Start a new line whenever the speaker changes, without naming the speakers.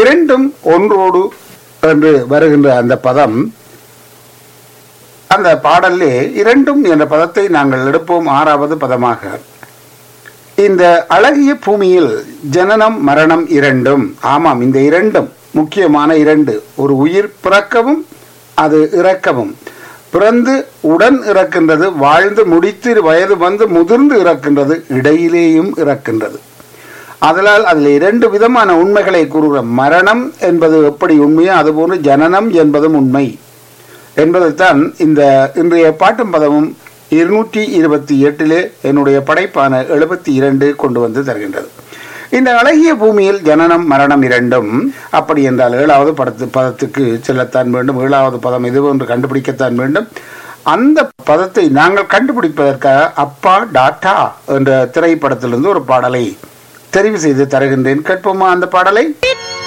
இரண்டும் ஒன்றோடு என்று வருகின்ற அந்த பதம் அந்த பாடல்லே இரண்டும் என்ற பதத்தை நாங்கள் எடுப்போம் ஆறாவது பதமாக இந்த அழகிய பூமியில் ஜனனம் மரணம் இரண்டும் ஆமாம் இந்த இரண்டும் முக்கியமான இரண்டு ஒரு உயிர் பிறக்கவும் அது இறக்கவும் பிறந்து உடன் இறக்கின்றது வாழ்ந்து முடித்து வயது வந்து முதிர்ந்து இறக்கின்றது இடையிலேயும் இறக்கின்றது அதனால் அதில் இரண்டு விதமான உண்மைகளை கூறுகிறோம் மரணம் என்பது எப்படி உண்மையோ அதுபோன்று ஜனனம் என்பதும் உண்மை என்பதைத்தான் இந்த இன்றைய பாட்டும் பதமும் இருநூற்றி இருபத்தி எட்டிலே என்னுடைய படைப்பான எழுபத்தி இரண்டு கொண்டு வந்து தருகின்றது இந்த அழகிய பூமியில் ஜனனம் மரணம் இரண்டும் அப்படி என்றால் ஏழாவது படத்து பதத்துக்கு செல்லத்தான் வேண்டும் ஏழாவது பதம் எது என்று கண்டுபிடிக்கத்தான் வேண்டும் அந்த பதத்தை நாங்கள் கண்டுபிடிப்பதற்காக அப்பா டாட்டா என்ற திரைப்படத்திலிருந்து ஒரு பாடலை தெரிவு செய்து தருகின்றேன் கேட்போமா அந்த பாடலை